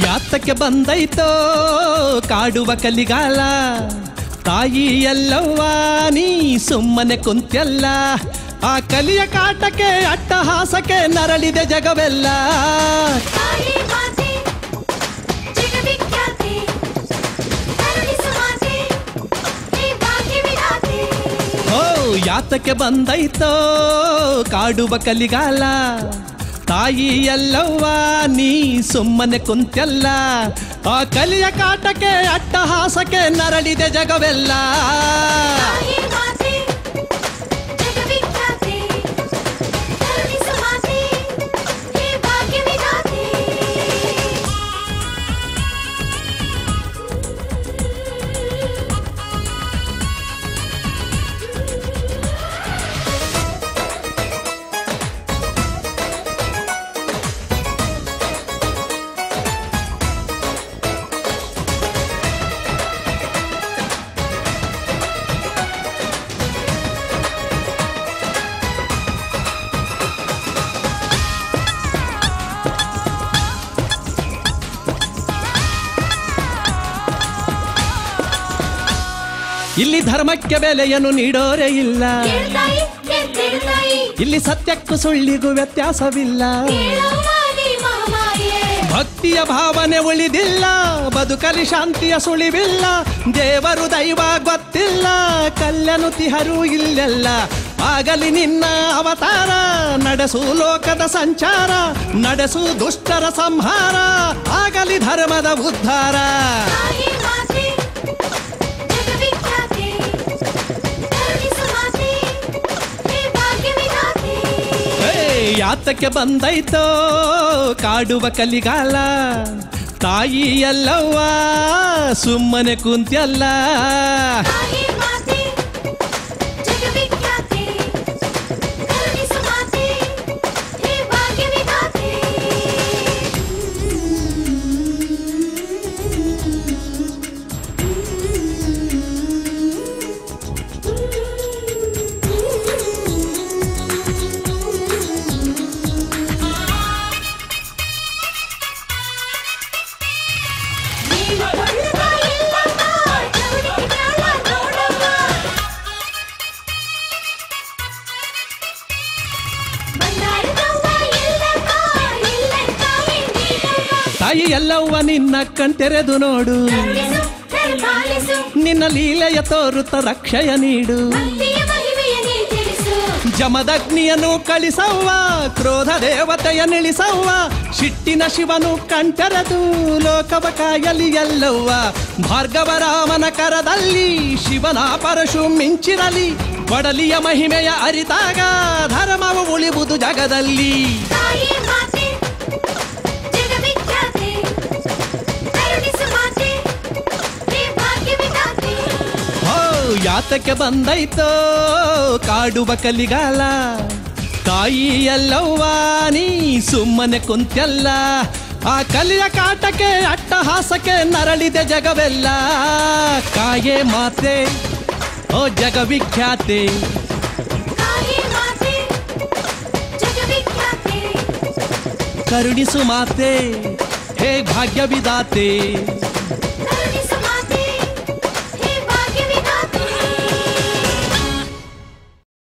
ಯಾತಕ್ಕೆ ಬಂದೈತೋ ಕಾಡುವ ಕಲಿಗಾಲ ತಾಯಿ ಎಲ್ಲವ್ವ ನೀ ಸುಮ್ಮನೆ ಕುಂತ್ಯಲ್ಲ ಆ ಕಲಿಯ ಕಾಟಕ್ಕೆ ಅಟ್ಟಹಾಸಕ್ಕೆ ನರಳಿದೆ ಜಗವೆಲ್ಲ ತಾಯಿ ಮಾತೆ ಜಗವಿಖ್ಯಾತೆ ಕರುಣಿಸು ಮಾತೆ ಹೇ ಭಾಗ್ಯ ವಿಧಾತೆ ಓ ಯಾತಕ್ಕೆ ಬಂದೈತೋ ಕಾಡುವ ಕಲಿಗಾಲ ತಾಯಿ ಎಲ್ಲವ್ವ ನೀ ಸುಮ್ಮನೆ ಕುಂತ್ಯಲ್ಲ ಆ ಕಲಿಯ ಕಾಟಕ್ಕೆ ಅಟ್ಟಹಾಸಕ್ಕೆ ನರಳಿದೆ ಜಗವೆಲ್ಲ ತಾಯಿ ಮಾತೆ ಜಗವಿಖ್ಯಾತೆ ಕರುಣಿಸು ಮಾತೆ ಹೇ ಭಾಗ್ಯ ವಿಧಾತೆ ಇಲ್ಲಿ ಧರ್ಮಕ್ಕೆ ಬೆಲೆಯನ್ನು ನೀಡೋರೇ ಇಲ್ಲ ಕೇಳ್ತಾಯಿ ಎದ್ದೇಳ್ತಾಯಿ ಇಲ್ಲಿ ಸತ್ಯಕ್ಕೂ ಸುಳ್ಳಿಗೂ ವ್ಯತ್ಯಾಸವಿಲ್ಲ ಕೇಳವ್ವ ನೀ ಮಹಾಮಾಯೆ ಭಕ್ತಿಯ ಭಾವನೆ ಉಳಿದಿಲ್ಲ ಬದುಕಲಿ ಶಾಂತಿಯ ಸುಳಿವಿಲ್ಲ ದೇವರು ದೈವ ಗೊತ್ತಿಲ್ಲ ಕಲ್ಯನು ತಿಹರು ಇಲ್ಲೆಲ್ಲ ಆಗಲಿ ನಿನ್ನ ಅವತಾರ ನಡೆಸು ಲೋಕದ ಸಂಚಾರ ನಡೆಸು ದುಷ್ಟರ ಸಂಹಾರ ಆಗಲಿ ಧರ್ಮದ ಉದ್ಧಾರ ತಾಯಿ ಮಾತೆ ಜಗವಿಖ್ಯಾತೆ ಕರುಣಿಸು ಮಾತೆ ಹೇ ಭಾಗ್ಯ ವಿಧಾತೆ ಹೇ, ಯಾತಕ್ಕೆ ಬಂದೈತೋ ಕಾಡುವ ಕಲಿಗಾಲ ತಾಯಿ ಎಲ್ಲವ್ವ ಸುಮ್ಮನೆ ಕುಂತ್ಯಲ್ಲ ತಾಯಿ ಮಾತೆ ಜಗವಿಖ್ಯಾತೆ ಕರುಣಿಸು ಮಾತೆ ಹೇ ಭಾಗ್ಯ ವಿಧಾತೆ ನೀನು ಕೊಳ್ಳುತ್ತಾ ಇಲ್ಲಮ್ಮ, ಚೌಡಿಗೆ ಮ್ಯಾಲ ನೋಡವ್ವ. ಬಂಗಾರದವ್ವ ಇಲ್ಲಮ್ಮ, ಇಲ್ಲಂತಾಯಿ ನೀನವ್ವ. ತಾಯಿ ಎಲ್ಲವ್ವ ನಿನ್ನ ಕಣ್ತೆರೆದು ನೋಡು ಕರುಣಿಸು, ಕರುಪಾಲಿಸು, ನಿನ್ನ ಲೀಲೆಯ ತೋರುತ್ತ ರಕ್ಷಯ ನೀಡು ಭಕ್ತಿಯ ಮಹಿಮೆಯ ನೀ ತಿಳಿಸು. ಜಮದಗ್ನಿಯನ್ನು ಕಳಿಸವ್ವ ಕ್ರೋಧ ದೇವತೆಯ ನಿಳಿಸವ್ವ ಶಿಟ್ಟಿನ ಶಿವನು ಕಂಠರದು ಲೋಕವ ಕಾಯಲಿ ಎಲ್ಲವ್ವ ಭಾರ್ಗವ ರಾಮನ ಕರದಲ್ಲಿ ಶಿವನ ಪರಶು ಮಿಂಚಿರಲಿ ಕೊಡಲಿಯ ಮಹಿಮೆಯ ಅರಿತಾಗ ಧರ್ಮವು ಉಳಿಬುದು ಜಗದಲ್ಲಿ ತಾಯಿ ಮಾತೆ, ಜಗವಿಖ್ಯಾತೆ, ಕರುಣಿಸು ಮಾತೆ, ಹೇ ಭಾಗ್ಯ ವಿಧಾತೆ. ಹೋ ಯಾತಕ್ಕೆ ಬಂದೈತೋ ಕಾಡುವ ಕಲಿಗಾಲ ತಾಯಿ ಎಲ್ಲವ್ವ ನೀ ಸುಮ್ಮನೆ ಕುಂತ್ಯಲ್ಲ ಆ ಕಲಿಯ ಕಾಟಕ್ಕೆ ಅಟ್ಟಹಾಸಕ್ಕೆ ನರಳಿದೆ ಜಗವೆಲ್ಲ ಕಾಯೇ ಮಾತೆ ಓ ಜಗವಿಖ್ಯಾತೆ ತಾಯಿ ಮಾತೆ, ಜಗವಿಖ್ಯಾತೆ ಕರುಣಿಸು ಮಾತೆ ಹೇ ಭಾಗ್ಯ ವಿದಾತೆ